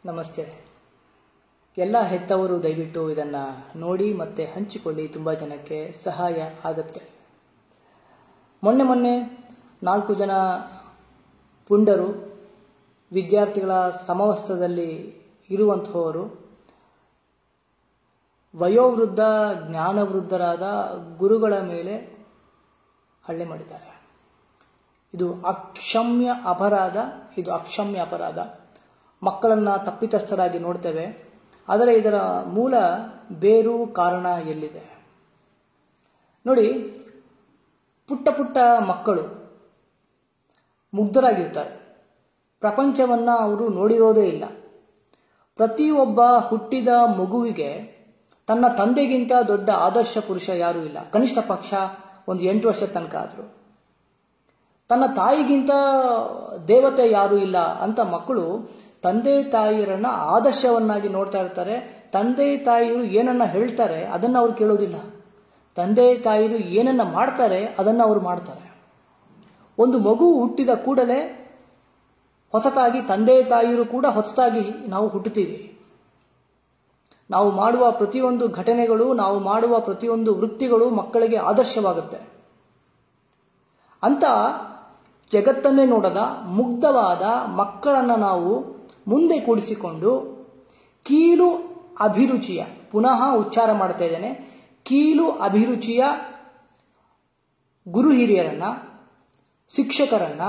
ನಮಸ್ತೆ ಎಲ್ಲ ಹೆತ್ತವರು ದಯವಿಟ್ಟು ಇದನ್ನು ನೋಡಿ ಮತ್ತೆ ಹಂಚಿಕೊಳ್ಳಿ ತುಂಬ ಜನಕ್ಕೆ ಸಹಾಯ ಆಗುತ್ತೆ ಮೊನ್ನೆ ಮೊನ್ನೆ ನಾಲ್ಕು ಜನ ಪುಂಡರು ವಿದ್ಯಾರ್ಥಿಗಳ ಸಮವಸ್ತ್ರದಲ್ಲಿ ಇರುವಂತಹವರು ವಯೋವೃದ್ಧ ಜ್ಞಾನವೃದ್ಧರಾದ ಗುರುಗಳ ಮೇಲೆ ಹಳ್ಳೆ ಮಾಡಿದ್ದಾರೆ ಇದು ಅಕ್ಷಮ್ಯ ಅಪರಾಧ ಇದು ಅಕ್ಷಮ್ಯ ಅಪರಾಧ ಮಕ್ಕಳನ್ನು ತಪ್ಪಿತಸ್ಥರಾಗಿ ನೋಡ್ತೇವೆ ಆದರೆ ಇದರ ಮೂಲ ಬೇರು ಕಾರಣ ಎಲ್ಲಿದೆ ನೋಡಿ ಪುಟ್ಟ ಪುಟ್ಟ ಮಕ್ಕಳು ಮುಗ್ಧರಾಗಿರ್ತಾರೆ ಪ್ರಪಂಚವನ್ನು ಅವರು ನೋಡಿರೋದೇ ಇಲ್ಲ ಪ್ರತಿಯೊಬ್ಬ ಹುಟ್ಟಿದ ಮಗುವಿಗೆ ತನ್ನ ತಂದೆಗಿಂತ ದೊಡ್ಡ ಆದರ್ಶ ಪುರುಷ ಯಾರೂ ಇಲ್ಲ ಕನಿಷ್ಠ ಪಕ್ಷ ಒಂದು ಎಂಟು ವರ್ಷದ ತನಕ ಆದರು ತನ್ನ ತಾಯಿಗಿಂತ ದೇವತೆ ಯಾರೂ ಇಲ್ಲ ಅಂತ ಮಕ್ಕಳು ತಂದೆ ತಾಯಿಯರನ್ನ ಆದರ್ಶವನ್ನಾಗಿ ನೋಡ್ತಾ ಇರ್ತಾರೆ ತಂದೆ ತಾಯಿಯರು ಏನನ್ನ ಹೇಳ್ತಾರೆ ಅದನ್ನು ಅವ್ರು ಕೇಳೋದಿಲ್ಲ ತಂದೆ ತಾಯಿರು ಏನನ್ನ ಮಾಡ್ತಾರೆ ಅದನ್ನು ಅವರು ಮಾಡ್ತಾರೆ ಒಂದು ಮಗು ಹುಟ್ಟಿದ ಕೂಡಲೇ ಹೊಸತಾಗಿ ತಂದೆ ತಾಯಿಯರು ಕೂಡ ಹೊಸತಾಗಿ ನಾವು ಹುಟ್ಟುತ್ತೀವಿ ನಾವು ಮಾಡುವ ಪ್ರತಿಯೊಂದು ಘಟನೆಗಳು ನಾವು ಮಾಡುವ ಪ್ರತಿಯೊಂದು ವೃತ್ತಿಗಳು ಮಕ್ಕಳಿಗೆ ಆದರ್ಶವಾಗುತ್ತೆ ಅಂತ ಜಗತ್ತನ್ನೇ ನೋಡದ ಮುಗ್ಧವಾದ ಮಕ್ಕಳನ್ನು ನಾವು ಮುಂದೆ ಕೂಡಿಸಿಕೊಂಡು ಕೀಲು ಅಭಿರುಚಿಯ ಪುನಃ ಉಚ್ಚಾರ ಮಾಡ್ತಾ ಇದ್ದೇನೆ ಕೀಲು ಅಭಿರುಚಿಯ ಗುರು ಹಿರಿಯರನ್ನ ಶಿಕ್ಷಕರನ್ನ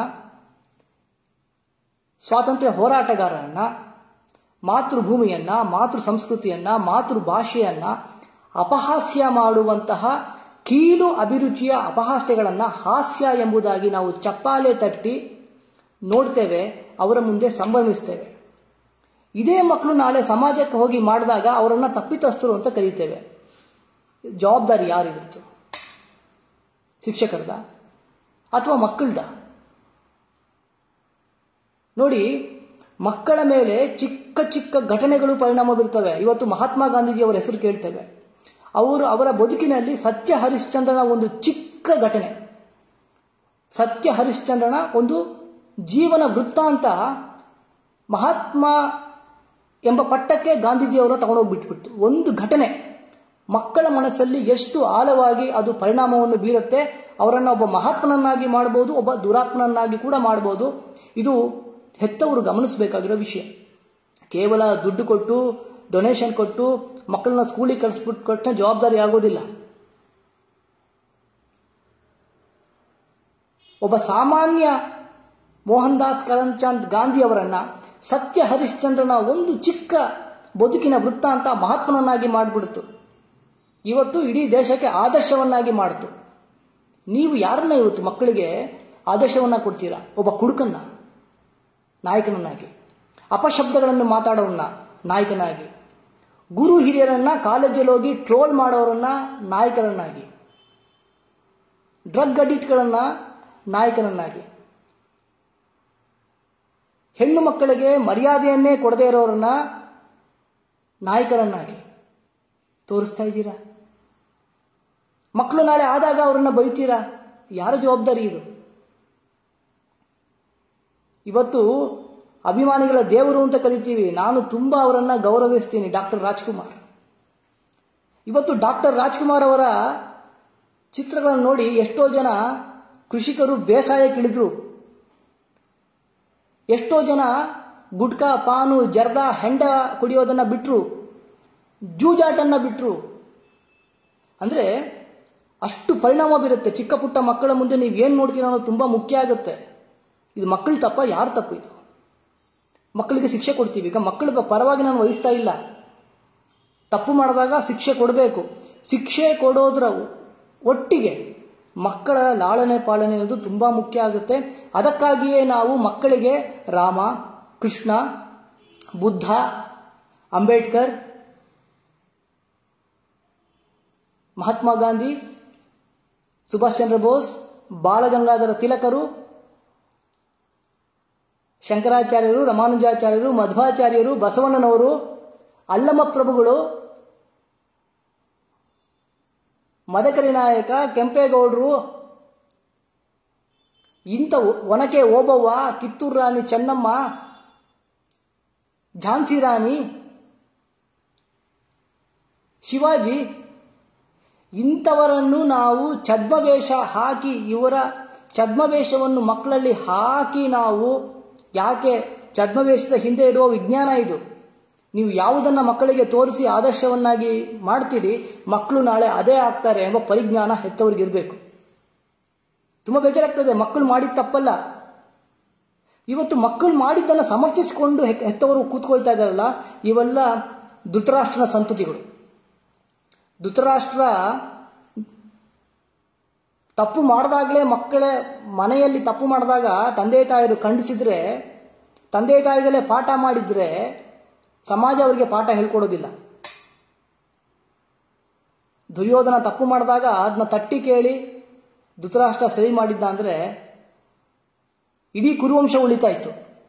ಸ್ವಾತಂತ್ರ್ಯ ಹೋರಾಟಗಾರರನ್ನ ಮಾತೃಭೂಮಿಯನ್ನ ಮಾತೃ ಸಂಸ್ಕೃತಿಯನ್ನ ಮಾತೃ ಭಾಷೆಯನ್ನ ಅಪಹಾಸ್ಯ ಮಾಡುವಂತಹ ಕೀಲು ಅಭಿರುಚಿಯ ಅಪಹಾಸ್ಯಗಳನ್ನು ಹಾಸ್ಯ ಎಂಬುದಾಗಿ ನಾವು ಚಪ್ಪಾಲೆ ತಟ್ಟಿ ನೋಡ್ತೇವೆ ಅವರ ಮುಂದೆ ಸಂಭ್ರಮಿಸ್ತೇವೆ ಇದೇ ಮಕ್ಕಳು ನಾಳೆ ಸಮಾಜಕ್ಕೆ ಹೋಗಿ ಮಾಡಿದಾಗ ಅವರನ್ನು ತಪ್ಪಿತಸ್ಥರು ಅಂತ ಕರೀತೇವೆ ಜವಾಬ್ದಾರಿ ಯಾರಿಗಿತ್ತು ಶಿಕ್ಷಕರದ ಅಥವಾ ಮಕ್ಕಳ್ದ ನೋಡಿ ಮಕ್ಕಳ ಮೇಲೆ ಚಿಕ್ಕ ಚಿಕ್ಕ ಘಟನೆಗಳು ಪರಿಣಾಮ ಬೀರ್ತವೆ ಇವತ್ತು ಮಹಾತ್ಮ ಗಾಂಧೀಜಿಯವರ ಹೆಸರು ಕೇಳ್ತೇವೆ ಅವರು ಅವರ ಬದುಕಿನಲ್ಲಿ ಸತ್ಯ ಹರಿಶ್ಚಂದ್ರನ ಒಂದು ಚಿಕ್ಕ ಘಟನೆ ಸತ್ಯ ಹರಿಶ್ಚಂದ್ರನ ಒಂದು ಜೀವನ ವೃತ್ತಾಂತ ಮಹಾತ್ಮ ಎಂಬ ಪಟ್ಟಕ್ಕೆ ಗಾಂಧೀಜಿಯವರ ತಗೊಂಡೋಗ್ಬಿಟ್ಬಿಟ್ಟು ಒಂದು ಘಟನೆ ಮಕ್ಕಳ ಮನಸ್ಸಲ್ಲಿ ಎಷ್ಟು ಆಳವಾಗಿ ಅದು ಪರಿಣಾಮವನ್ನು ಬೀರುತ್ತೆ ಅವರನ್ನು ಒಬ್ಬ ಮಹಾತ್ಮನನ್ನಾಗಿ ಮಾಡ್ಬೋದು ಒಬ್ಬ ದುರಾತ್ಮನನ್ನಾಗಿ ಕೂಡ ಮಾಡ್ಬೋದು ಇದು ಹೆತ್ತವರು ಗಮನಿಸಬೇಕಾಗಿರೋ ವಿಷಯ ಕೇವಲ ದುಡ್ಡು ಕೊಟ್ಟು ಡೊನೇಷನ್ ಕೊಟ್ಟು ಮಕ್ಕಳನ್ನ ಸ್ಕೂಲಿಗೆ ಕಳಿಸ್ಬಿಟ್ಟು ಕೊಟ್ಟ ಜವಾಬ್ದಾರಿ ಆಗೋದಿಲ್ಲ ಒಬ್ಬ ಸಾಮಾನ್ಯ ಮೋಹನ್ ದಾಸ್ ಕರಮ್ಚಂದ್ ಗಾಂಧಿ ಅವರನ್ನ ಸತ್ಯ ಹರಿಶ್ಚಂದ್ರನ ಒಂದು ಚಿಕ್ಕ ಬದುಕಿನ ವೃತ್ತಾಂತ ಮಹಾತ್ಮನನ್ನಾಗಿ ಮಾಡಿಬಿಡ್ತು ಇವತ್ತು ಇಡೀ ದೇಶಕ್ಕೆ ಆದರ್ಶವನ್ನಾಗಿ ಮಾಡಿತು ನೀವು ಯಾರನ್ನ ಇವತ್ತು ಮಕ್ಕಳಿಗೆ ಆದರ್ಶವನ್ನ ಕೊಡ್ತೀರಾ ಒಬ್ಬ ಕುಡುಕನ್ನ ನಾಯಕನನ್ನಾಗಿ ಅಪಶಬ್ದಗಳನ್ನು ಮಾತಾಡೋವನ್ನ ನಾಯಕನಾಗಿ ಗುರು ಹಿರಿಯರನ್ನ ಕಾಲೇಜಲ್ಲಿ ಹೋಗಿ ಟ್ರೋಲ್ ಮಾಡೋರನ್ನ ನಾಯಕರನ್ನಾಗಿ ಡ್ರಗ್ ಅಡಿಕ್ಟ್ಗಳನ್ನ ನಾಯಕನನ್ನಾಗಿ ಹೆಣ್ಣು ಮಕ್ಕಳಿಗೆ ಮರ್ಯಾದೆಯನ್ನೇ ಕೊಡದೇ ಇರೋರನ್ನ ನಾಯಕರನ್ನಾಗಿ ತೋರಿಸ್ತಾ ಇದ್ದೀರಾ ಮಕ್ಕಳು ನಾಳೆ ಆದಾಗ ಅವರನ್ನ ಬೈತೀರಾ ಯಾರ ಜವಾಬ್ದಾರಿ ಇದು ಇವತ್ತು ಅಭಿಮಾನಿಗಳ ದೇವರು ಅಂತ ಕರಿತೀವಿ ನಾನು ತುಂಬಾ ಅವರನ್ನ ಗೌರವಿಸ್ತೀನಿ ಡಾಕ್ಟರ್ ರಾಜ್ಕುಮಾರ್ ಇವತ್ತು ಡಾಕ್ಟರ್ ರಾಜ್ಕುಮಾರ್ ಅವರ ಚಿತ್ರಗಳನ್ನು ನೋಡಿ ಎಷ್ಟೋ ಜನ ಕೃಷಿಕರು ಬೇಸಾಯಕ್ಕಿಳಿದ್ರು ಎಷ್ಟೋ ಜನ ಗುಟ್ಕಾ ಪಾನು ಜರ್ದ ಹೆಂಡ ಕುಡಿಯೋದನ್ನ ಬಿಟ್ರು ಜೂಜಾಟನ್ನ ಬಿಟ್ರು ಅಂದ್ರೆ ಅಷ್ಟು ಪರಿಣಾಮ ಬೀರುತ್ತೆ ಚಿಕ್ಕ ಪುಟ್ಟ ಮಕ್ಕಳ ಮುಂದೆ ನೀವು ಏನು ನೋಡ್ತೀರ ಅನ್ನೋದು ತುಂಬಾ ಮುಖ್ಯ ಆಗುತ್ತೆ ಇದು ಮಕ್ಕಳ ತಪ್ಪ ಯಾರು ತಪ್ಪು ಇದು ಮಕ್ಕಳಿಗೆ ಶಿಕ್ಷೆ ಕೊಡ್ತೀವಿ ಈಗ ಮಕ್ಕಳ ಪರವಾಗಿ ನಾನು ವಹಿಸ್ತಾ ಇಲ್ಲ ತಪ್ಪು ಮಾಡಿದಾಗ ಶಿಕ್ಷೆ ಕೊಡಬೇಕು ಶಿಕ್ಷೆ ಕೊಡೋದ್ರ ಒಟ್ಟಿಗೆ ಮಕ್ಕಳ ಲಾಳನೆ ಪಾಲನೆ ಅನ್ನೋದು ತುಂಬಾ ಮುಖ್ಯ ಆಗುತ್ತೆ ಅದಕ್ಕಾಗಿಯೇ ನಾವು ಮಕ್ಕಳಿಗೆ ರಾಮ ಕೃಷ್ಣ ಬುದ್ಧ ಅಂಬೇಡ್ಕರ್ ಮಹಾತ್ಮ ಗಾಂಧಿ ಸುಭಾಷ್ ಚಂದ್ರ ಬೋಸ್ ಬಾಲಗಂಗಾಧರ ತಿಲಕರು ಶಂಕರಾಚಾರ್ಯರು ರಮಾನುಜಾಚಾರ್ಯರು ಮಧ್ವಾಚಾರ್ಯರು ಬಸವಣ್ಣನವರು ಅಲ್ಲಮ ಪ್ರಭುಗಳು ಮದಕರಿ ನಾಯಕ ಕೆಂಪೇಗೌಡರು ಇಂಥ ಒನಕೆ ಓಬವ್ವ ಕಿತ್ತೂರು ರಾಣಿ ಚೆನ್ನಮ್ಮ ಝಾನ್ಸಿ ರಾಣಿ ಶಿವಾಜಿ ಇಂಥವರನ್ನು ನಾವು ಛದ್ಮವೇಷ ಹಾಕಿ ಇವರ ಛದ್ಮವೇಷವನ್ನು ಮಕ್ಕಳಲ್ಲಿ ಹಾಕಿ ನಾವು ಯಾಕೆ ಛದ್ಮವೇಷದ ಹಿಂದೆ ಇರುವ ವಿಜ್ಞಾನ ಇದು ನೀವು ಯಾವುದನ್ನ ಮಕ್ಕಳಿಗೆ ತೋರಿಸಿ ಆದರ್ಶವನ್ನಾಗಿ ಮಾಡ್ತೀರಿ ಮಕ್ಕಳು ನಾಳೆ ಅದೇ ಆಗ್ತಾರೆ ಎಂಬ ಪರಿಜ್ಞಾನ ಹೆತ್ತವರಿಗಿರಬೇಕು ತುಂಬ ಬೇಜಾರಾಗ್ತದೆ ಮಕ್ಕಳು ಮಾಡಿದ ತಪ್ಪಲ್ಲ ಇವತ್ತು ಮಕ್ಕಳು ಮಾಡಿದ್ದನ್ನು ಸಮರ್ಥಿಸಿಕೊಂಡು ಹೆತ್ತವರು ಕೂತ್ಕೊಳ್ತಾ ಇದ್ದಾರಲ್ಲ ಇವೆಲ್ಲ ಧೃತರಾಷ್ಟ್ರನ ಸಂತತಿಗಳು ಧೃತರಾಷ್ಟ್ರ ತಪ್ಪು ಮಾಡಿದಾಗಲೇ ಮಕ್ಕಳ ಮನೆಯಲ್ಲಿ ತಪ್ಪು ಮಾಡಿದಾಗ ತಂದೆ ತಾಯಿರು ಖಂಡಿಸಿದ್ರೆ ತಂದೆ ತಾಯಿಗಳೇ ಪಾಠ ಮಾಡಿದ್ರೆ ಸಮಾಜ ಅವರಿಗೆ ಪಾಠ ಹೇಳ್ಕೊಡೋದಿಲ್ಲ ದುರ್ಯೋಧನ ತಪ್ಪು ಮಾಡಿದಾಗ ಅದನ್ನ ತಟ್ಟಿ ಕೇಳಿ ಧೃತರಾಷ್ಟ್ರ ಸರಿ ಮಾಡಿದ್ದ ಅಂದರೆ ಇಡೀ ಕುರುವಂಶ ಉಳಿತಾ ಇತ್ತು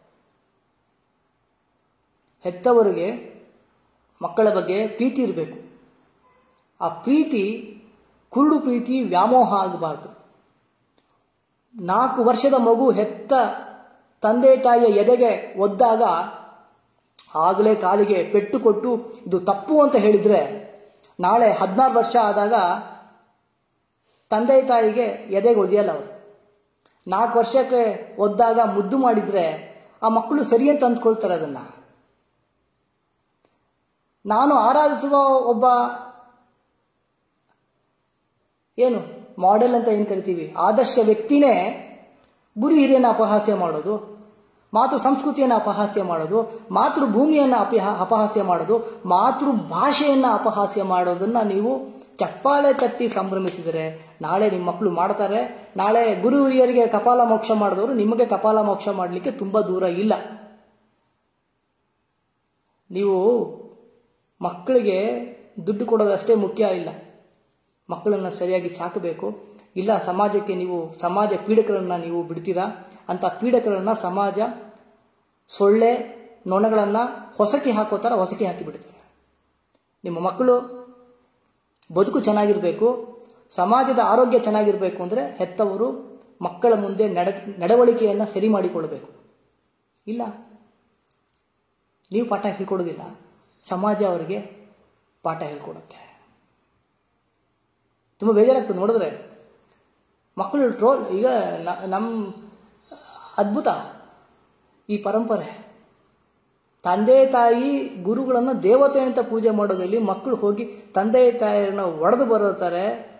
ಹೆತ್ತವರಿಗೆ ಮಕ್ಕಳ ಬಗ್ಗೆ ಪ್ರೀತಿ ಇರಬೇಕು ಆ ಪ್ರೀತಿ ಕುರುಡು ಪ್ರೀತಿ ವ್ಯಾಮೋಹ ಆಗಬಾರ್ದು ನಾಲ್ಕು ವರ್ಷದ ಮಗು ಹೆತ್ತ ತಂದೆ ತಾಯಿಯ ಎದೆಗೆ ಒದ್ದಾಗ ಆಗಲೇ ಕಾಲಿಗೆ ಪೆಟ್ಟು ಕೊಟ್ಟು ಇದು ತಪ್ಪು ಅಂತ ಹೇಳಿದ್ರೆ ನಾಳೆ ಹದಿನಾರು ವರ್ಷ ಆದಾಗ ತಂದೆ ತಾಯಿಗೆ ಎದೆಗೆ ಒದೆಯಲ್ಲ ಅವರು ನಾಲ್ಕು ವರ್ಷಕ್ಕೆ ಒದ್ದಾಗ ಮುದ್ದು ಮಾಡಿದ್ರೆ ಆ ಮಕ್ಕಳು ಸರಿ ಅಂತ ಅಂದ್ಕೊಳ್ತಾರೆ ಅದನ್ನ ನಾನು ಆರಾಧಿಸುವ ಒಬ್ಬ ಏನು ಮಾಡೆಲ್ ಅಂತ ಏನು ಕರಿತೀವಿ ಆದರ್ಶ ವ್ಯಕ್ತಿನೇ ಗುರು ಹಿರಿಯನ್ನ ಅಪಹಾಸ್ಯ ಮಾಡೋದು ಮಾತೃ ಸಂಸ್ಕೃತಿಯನ್ನು ಅಪಹಾಸ್ಯ ಮಾಡೋದು ಮಾತೃಭೂಮಿಯನ್ನು ಅಪಹ ಅಪಹಾಸ್ಯ ಮಾಡೋದು ಮಾತೃ ಭಾಷೆಯನ್ನು ಅಪಹಾಸ್ಯ ಮಾಡೋದನ್ನ ನೀವು ಚಪ್ಪಾಳೆ ತಟ್ಟಿ ಸಂಭ್ರಮಿಸಿದರೆ ನಾಳೆ ನಿಮ್ಮ ಮಕ್ಕಳು ಮಾಡ್ತಾರೆ ನಾಳೆ ಗುರು ಹಿರಿಯರಿಗೆ ಕಪಾಲ ಮೋಕ್ಷ ಮಾಡಿದವರು ನಿಮಗೆ ಕಪಾಲ ಮೋಕ್ಷ ಮಾಡಲಿಕ್ಕೆ ತುಂಬ ದೂರ ಇಲ್ಲ ನೀವು ಮಕ್ಕಳಿಗೆ ದುಡ್ಡು ಕೊಡೋದಷ್ಟೇ ಮುಖ್ಯ ಇಲ್ಲ ಮಕ್ಕಳನ್ನು ಸರಿಯಾಗಿ ಸಾಕಬೇಕು ಇಲ್ಲ ಸಮಾಜಕ್ಕೆ ನೀವು ಸಮಾಜ ಪೀಡಕರನ್ನು ನೀವು ಬಿಡ್ತೀರಾ ಅಂತ ಪೀಡಕರನ್ನು ಸಮಾಜ ಸೊಳ್ಳೆ ನೊಣಗಳನ್ನು ಹೊಸಕಿ ಹಾಕೋ ಥರ ಹೊಸಕಿ ಹಾಕಿ ಬಿಡ್ತಾರೆ ನಿಮ್ಮ ಮಕ್ಕಳು ಬದುಕು ಚೆನ್ನಾಗಿರಬೇಕು ಸಮಾಜದ ಆರೋಗ್ಯ ಚೆನ್ನಾಗಿರಬೇಕು ಅಂದರೆ ಹೆತ್ತವರು ಮಕ್ಕಳ ಮುಂದೆ ನಡ ನಡವಳಿಕೆಯನ್ನು ಸರಿ ಮಾಡಿಕೊಳ್ಬೇಕು ಇಲ್ಲ ನೀವು ಪಾಠ ಹೇಳ್ಕೊಡೋದಿಲ್ಲ ಸಮಾಜ ಅವರಿಗೆ ಪಾಠ ಹೇಳ್ಕೊಡುತ್ತೆ ತುಂಬ ಬೇಜಾರಾಗ್ತದೆ ನೋಡಿದ್ರೆ ಮಕ್ಕಳು ಟ್ರೋಲ್ ಈಗ ನಮ್ಮ ಅದ್ಭುತ ಈ ಪರಂಪರೆ ತಂದೆ ತಾಯಿ ಗುರುಗಳನ್ನು ದೇವತೆ ಅಂತ ಪೂಜೆ ಮಾಡೋದ್ರಲ್ಲಿ ಮಕ್ಕಳು ಹೋಗಿ ತಂದೆ ತಾಯಿಯನ್ನ ಒಡೆದು ಬರುತ್ತಾರೆ